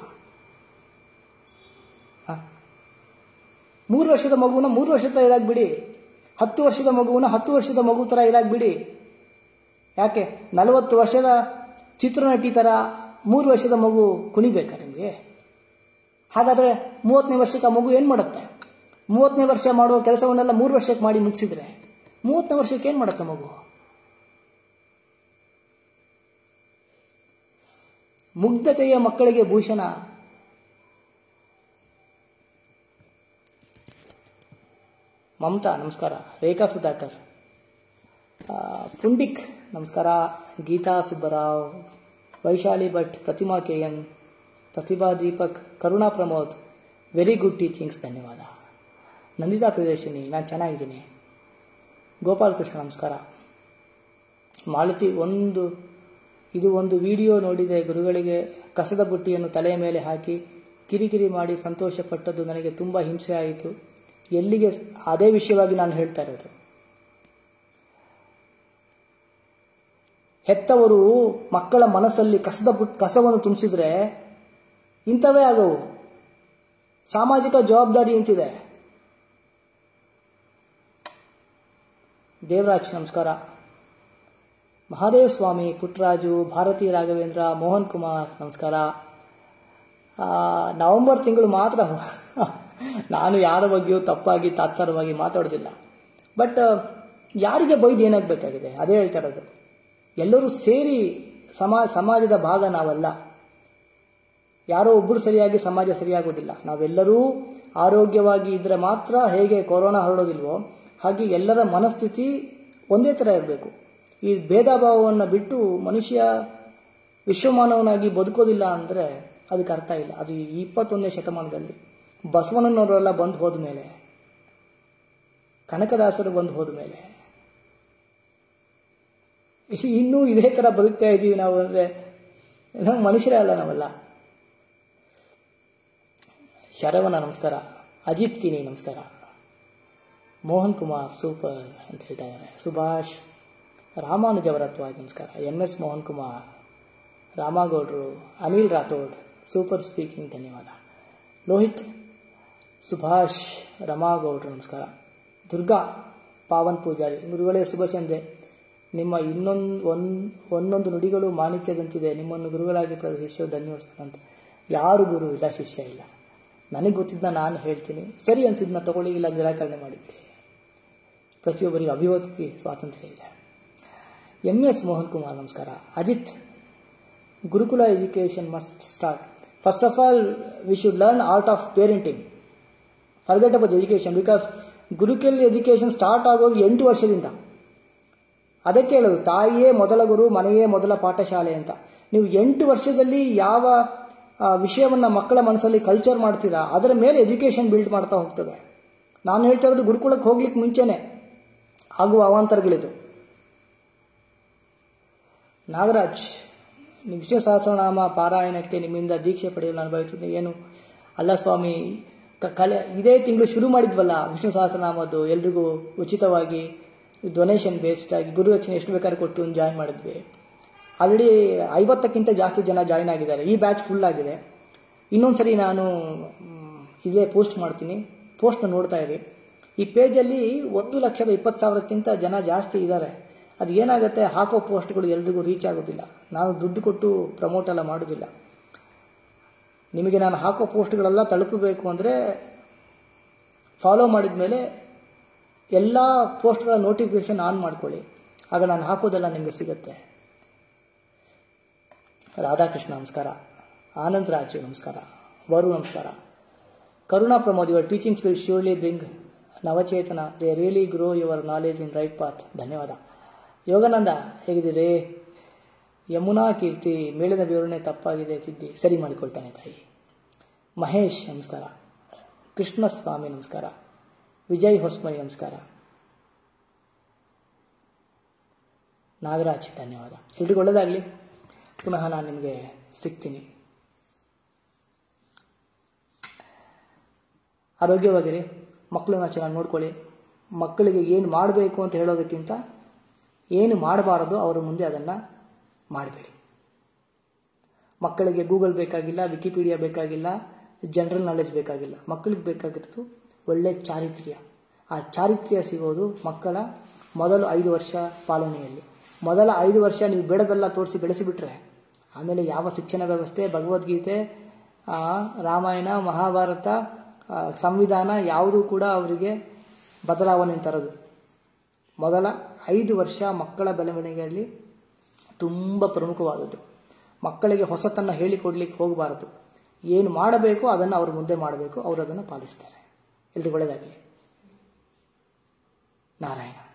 ಮೂರು ವರ್ಷದ ಮಗುವನ್ನ ಮೂರು ವರ್ಷದ ಥರ ಇರಾಕ್ ಬಿಡಿ ಹತ್ತು ವರ್ಷದ ಮಗುವನ್ನ ಹತ್ತು ವರ್ಷದ ಮಗು ಥರ ಇರಾಕ್ ಬಿಡಿ ಯಾಕೆ ನಲವತ್ತು ವರ್ಷದ ಚಿತ್ರನಟಿ ಥರ ಮೂರು ವರ್ಷದ ಮಗು ಕುಣಿಬೇಕಾ ನಿಮಗೆ ಹಾಗಾದರೆ ಮೂವತ್ತನೇ ವರ್ಷಕ್ಕೆ ಆ ಮಗು ಏನು ಮಾಡುತ್ತೆ ಮೂವತ್ತನೇ ವರ್ಷ ಮಾಡುವ ಕೆಲಸವನ್ನೆಲ್ಲ ಮೂರು ವರ್ಷಕ್ಕೆ ಮಾಡಿ ಮುಗಿಸಿದ್ರೆ ಮೂವತ್ತನೇ ವರ್ಷಕ್ಕೆ ಏನು ಮಾಡುತ್ತೆ ಮಗು ಮುಗ್ಧತೆಯ ಮಕ್ಕಳಿಗೆ ಭೂಷಣ ಮಮತಾ ನಮಸ್ಕಾರ ರೇಖಾ ಸುಧಾಕರ್ ಪುಂಡಿಕ್ ನಮಸ್ಕಾರ Geetha Subbarao Vaishali Bhat Prathima K N Prathibha Deepak Karuna Pramod very good teachings ಧನ್ಯವಾದ ನಂದಿತಾ ಪ್ರಿಯದರ್ಶಿನಿ ನಾನು ಚೆನ್ನಾಗಿದ್ದೀನಿ ಗೋಪಾಲ್ ಕೃಷ್ಣ ನಮಸ್ಕಾರ ಮಾಲತಿ ಒಂದು ಇದು ಒಂದು ವಿಡಿಯೋ ನೋಡಿದೆ ಗುರುಗಳಿಗೆ ಕಸದ ಬುಟ್ಟಿಯನ್ನು ತಲೆಯ ಮೇಲೆ ಹಾಕಿ ಕಿರಿಕಿರಿ ಮಾಡಿ ಸಂತೋಷಪಟ್ಟದ್ದು ನನಗೆ ತುಂಬ ಹಿಂಸೆ ಆಯಿತು ಎಲ್ಲಿಗೆ ಅದೇ ವಿಷಯವಾಗಿ ನಾನು ಹೇಳ್ತಾ ಇರೋದು ಹೆತ್ತವರು ಮಕ್ಕಳ ಮನಸ್ಸಲ್ಲಿ ಕಸದ ಪುಟ್ ಕಸವನ್ನು ತುಂಬಿಸಿದ್ರೆ ಇಂಥವೇ ಆಗವು ಸಾಮಾಜಿಕ ಜವಾಬ್ದಾರಿ ಅಂತಿದೆ ದೇವರಾಜ್ ನಮಸ್ಕಾರ ಮಹಾದೇವ ಸ್ವಾಮಿ ಪುಟ್ಟರಾಜು ಭಾರತಿ ರಾಘವೇಂದ್ರ ಮೋಹನ್ ಕುಮಾರ್ ನಮಸ್ಕಾರ ನವೆಂಬರ್ ತಿಂಗಳು ಮಾತ್ರ ನಾನು ಯಾರ ಬಗ್ಗೆಯೂ ತಪ್ಪಾಗಿ ತಾತ್ಸಾರವಾಗಿ ಮಾತಾಡೋದಿಲ್ಲ ಬಟ್ ಯಾರಿಗೆ ಬೈದು ಏನಾಗಬೇಕಾಗಿದೆ ಅದೇ ಹೇಳ್ತಾ ಇರೋದು ಎಲ್ಲರೂ ಸೇರಿ ಸಮಾ ಸಮಾಜದ ಭಾಗ ನಾವಲ್ಲ ಯಾರೋ ಒಬ್ಬರು ಸರಿಯಾಗಿ ಸಮಾಜ ಸರಿಯಾಗೋದಿಲ್ಲ ನಾವೆಲ್ಲರೂ ಆರೋಗ್ಯವಾಗಿ ಇದ್ದರೆ ಮಾತ್ರ ಹೇಗೆ ಕೊರೋನಾ ಹರಡೋದಿಲ್ವೋ ಹಾಗೆ ಎಲ್ಲರ ಮನಸ್ಥಿತಿ ಒಂದೇ ಥರ ಇರಬೇಕು ಈ ಭೇದ ಭಾವವನ್ನು ಬಿಟ್ಟು ಮನುಷ್ಯ ವಿಶ್ವಮಾನವನಾಗಿ ಬದುಕೋದಿಲ್ಲ ಅಂದರೆ ಅದಕ್ಕೆ ಅರ್ಥ ಇಲ್ಲ ಅದು ಈ ಇಪ್ಪತ್ತೊಂದನೇ ಶತಮಾನದಲ್ಲಿ ಬಸವಣ್ಣನವರೆಲ್ಲ ಬಂದು ಹೋದ ಮೇಲೆ ಕನಕದಾಸರು ಬಂದು ಹೋದ ಮೇಲೆ ಇನ್ನೂ ಇದೇ ಥರ ಬದುಕ್ತಾ ಇದ್ದೀವಿ ನಾವು ಅಂದರೆ ನಾವು ಮನುಷ್ಯರೇ ಅಲ್ಲ ನಾವೆಲ್ಲ ಶರವಣ ನಮಸ್ಕಾರ ಅಜಿತ್ ಕಿನಿ ನಮಸ್ಕಾರ ಮೋಹನ್ ಕುಮಾರ್ ಸೂಪರ್ ಅಂತ ಹೇಳ್ತಾ ಇದ್ದಾರೆ ಸುಭಾಷ್ ರಾಮಾನುಜವರತ್ವಾಗಿ ನಮಸ್ಕಾರ ಎಂ ಎಸ್ ಮೋಹನ್ ಕುಮಾರ್ ರಾಮಗೌಡರು ಅನಿಲ್ ರಾಥೋಡ್ ಸೂಪರ್ ಸ್ಪೀಕಿಂಗ್ ಧನ್ಯವಾದ ಲೋಹಿತ್ ಸುಭಾಷ್ ರಮಾಗೌಡರು ನಮಸ್ಕಾರ ದುರ್ಗಾ ಪಾವನ್ ಪೂಜಾರಿ ಗುರುಗಳೇ ಶುಭ ಸಂಜೆ ನಿಮ್ಮ ಇನ್ನೊಂದು ಒಂದು ಒಂದೊಂದು ನುಡಿಗಳು ಮಾಣಿಕ್ಯದಂತಿದೆ ನಿಮ್ಮನ್ನು ಗುರುಗಳಾಗಿ ಪ್ರದರ್ಶಿಸೋ ಧನ್ಯವಾದ ಅಂತ ಯಾರು ಗುರು ಇಲ್ಲ ಶಿಷ್ಯ ಇಲ್ಲ ನನಗೆ ಗೊತ್ತಿದ್ದ ನಾನು ಹೇಳ್ತೀನಿ ಸರಿ ಅನ್ಸಿದ್ನ ತಗೊಳ್ಳಿ ಇಲ್ಲ ನಿರಾಕರಣೆ ಮಾಡಿಬಿಡಿ ಪ್ರತಿಯೊಬ್ಬರಿಗೆ ಅಭಿವ್ಯಕ್ತಿ ಸ್ವಾತಂತ್ರ್ಯ ಇದೆ ಎಂ ಎಸ್ ಮೋಹನ್ ಕುಮಾರ್ ನಮಸ್ಕಾರ Ajith Gurukula education must start first of all we should learn art of parenting forget about education because Gurukul education start ಆಗೋದು ಎಂಟು ವರ್ಷದಿಂದ ಅದಕ್ಕೆ ಹೇಳೋದು ತಾಯಿಯೇ ಮೊದಲ ಗುರು ಮನೆಯೇ ಮೊದಲ ಪಾಠಶಾಲೆ ಅಂತ ನೀವು ಎಂಟು ವರ್ಷದಲ್ಲಿ ಯಾವ ವಿಷಯವನ್ನು ಮಕ್ಕಳ ಮನಸ್ಸಲ್ಲಿ ಕಲ್ಚರ್ ಮಾಡ್ತೀರಾ ಅದರ ಮೇಲೆ ಎಜುಕೇಷನ್ ಬಿಲ್ಡ್ ಮಾಡ್ತಾ ಹೋಗ್ತದೆ ನಾನು ಹೇಳ್ತಾ ಇರೋದು ಗುರುಕುಲಕ್ಕೆ ಹೋಗ್ಲಿಕ್ಕೆ ಮುಂಚೆನೆ ಆಗುವ ಅವಾಂತರಗಳಿದು ನಾಗರಾಜ್ ವಿಷ್ಣು ಸಹಸ್ರನಾಮ ಪಾರಾಯಣಕ್ಕೆ ನಿಮ್ಮಿಂದ ದೀಕ್ಷೆ ಪಡೆಯಲು ನಾನು ಬಯಸುತ್ತೇನೆ ಏನು ಅಲ್ಲ ಸ್ವಾಮಿ ಕಲೆ ಇದೇ ತಿಂಗಳು ಶುರು ಮಾಡಿದ್ವಲ್ಲ ವಿಷ್ಣು ಸಹಸ್ರನಾಮದ್ದು ಎಲ್ರಿಗೂ ಉಚಿತವಾಗಿ ಡೊನೇಷನ್ ಬೇಸ್ಡ್ ಆಗಿ ಗುರುದಕ್ಷಿಣೆ ಎಷ್ಟು ಬೇಕಾದ್ರೂ ಕೊಟ್ಟು ಜಾಯ್ನ್ ಮಾಡಿದ್ವಿ ಆಲ್ರೆಡಿ ಐವತ್ತಕ್ಕಿಂತ ಜಾಸ್ತಿ ಜನ ಜಾಯ್ನ್ ಆಗಿದ್ದಾರೆ ಈ ಬ್ಯಾಚ್ ಫುಲ್ ಆಗಿದೆ ಇನ್ನೊಂದು ಸರಿ ನಾನು ಇದೇ ಪೋಸ್ಟ್ ಮಾಡ್ತೀನಿ ಪೋಸ್ಟ್ನ ನೋಡ್ತಾ ಇರಿ ಈ ಪೇಜಲ್ಲಿ ಒಂದು ಲಕ್ಷದ ಇಪ್ಪತ್ತು ಸಾವಿರಕ್ಕಿಂತ ಜನ ಜಾಸ್ತಿ ಇದ್ದಾರೆ ಅದು ಏನಾಗುತ್ತೆ ಹಾಕೋ ಪೋಸ್ಟ್ಗಳು ಎಲ್ರಿಗೂ ರೀಚ್ ಆಗೋದಿಲ್ಲ ನಾನು ದುಡ್ಡು ಕೊಟ್ಟು ಪ್ರಮೋಟ್ ಎಲ್ಲ ಮಾಡೋದಿಲ್ಲ ನಿಮಗೆ ನಾನು ಹಾಕೋ ಪೋಸ್ಟ್ಗಳೆಲ್ಲ ತಲುಪಬೇಕು ಅಂದರೆ ಫಾಲೋ ಮಾಡಿದ ಮೇಲೆ ಎಲ್ಲ ಪೋಸ್ಟ್ಗಳ ನೋಟಿಫಿಕೇಶನ್ ಆನ್ ಮಾಡ್ಕೊಳ್ಳಿ ಆಗ ನಾನು ಹಾಕೋದೆಲ್ಲ ನಿಮಗೆ ಸಿಗುತ್ತೆ ರಾಧಾಕೃಷ್ಣ ನಮಸ್ಕಾರ ಆನಂದ್ ರಾಜು ನಮಸ್ಕಾರ ವರು ನಮಸ್ಕಾರ Karuna Pramod your teachings will surely bring ನವಚೇತನ they really grow your knowledge in right path ಧನ್ಯವಾದ ಯೋಗಾನಂದ ಹೇಗಿದ್ದೀರಿ ಯಮುನಾ ಕೀರ್ತಿ ಮೇಲಿನ ವಿವರಣೆ ತಪ್ಪಾಗಿದೆ ತಿದ್ದಿ ಸರಿ ಮಾಡಿಕೊಳ್ತಾನೆ ತಾಯಿ ಮಹೇಶ್ ನಮಸ್ಕಾರ ಕೃಷ್ಣಸ್ವಾಮಿ ನಮಸ್ಕಾರ ವಿಜಯ್ ಹೊಸ್ಮನಿ ನಮಸ್ಕಾರ ನಾಗರಾಜ್ ಧನ್ಯವಾದ ಎಲ್ರಿಗೂ ಒಳ್ಳೆಯದಾಗಲಿ ಪುನಃ ನಾನು ನಿಮಗೆ ಸಿಗ್ತೀನಿ ಆರೋಗ್ಯವಾಗಿರಿ ಮಕ್ಕಳನ್ನ ಚೆನ್ನಾಗಿ ನೋಡ್ಕೊಳ್ಳಿ ಮಕ್ಕಳಿಗೆ ಏನು ಮಾಡಬೇಕು ಅಂತ ಹೇಳೋದಕ್ಕಿಂತ ಏನು ಮಾಡಬಾರದು ಅವರ ಮುಂದೆ ಅದನ್ನು ಮಾಡಬೇಡಿ ಮಕ್ಕಳಿಗೆ ಗೂಗಲ್ ಬೇಕಾಗಿಲ್ಲ ವಿಕಿಪೀಡಿಯಾ ಬೇಕಾಗಿಲ್ಲ ಜನರಲ್ ನಾಲೆಜ್ ಬೇಕಾಗಿಲ್ಲ ಮಕ್ಕಳಿಗೆ ಬೇಕಾಗಿರೋದು ಒಳ್ಳೆ ಚಾರಿತ್ರ್ಯ ಆ ಚಾರಿತ್ರ್ಯ ಸಿಗೋದು ಮಕ್ಕಳ ಮೊದಲು ಐದು ವರ್ಷ ಪಾಲನೆಯಲ್ಲಿ ಮೊದಲ ಐದು ವರ್ಷ ನೀವು ಬೇಡದೆಲ್ಲ ತೋರಿಸಿ ಬೆಳೆಸಿಬಿಟ್ರೆ ಆಮೇಲೆ ಯಾವ ಶಿಕ್ಷಣ ವ್ಯವಸ್ಥೆ ಭಗವದ್ಗೀತೆ ರಾಮಾಯಣ ಮಹಾಭಾರತ ಸಂವಿಧಾನ ಯಾವುದೂ ಕೂಡ ಅವರಿಗೆ ಬದಲಾವಣೆ ತರೋದು ಮೊದಲ ಐದು ವರ್ಷ ಮಕ್ಕಳ ಬೆಳವಣಿಗೆಯಲ್ಲಿ ತುಂಬ ಪ್ರಮುಖವಾದದ್ದು ಮಕ್ಕಳಿಗೆ ಹೊಸತನ್ನು ಹೇಳಿಕೊಡ್ಲಿಕ್ಕೆ ಹೋಗಬಾರದು ಏನು ಮಾಡಬೇಕು ಅದನ್ನು ಅವರು ಮುಂದೆ ಮಾಡಬೇಕು ಅವರು ಅದನ್ನು ಪಾಲಿಸ್ತಾರೆ ಎಲ್ರಿಗೂ ಒಳ್ಳೆಯದಾಗಲಿ ನಾರಾಯಣ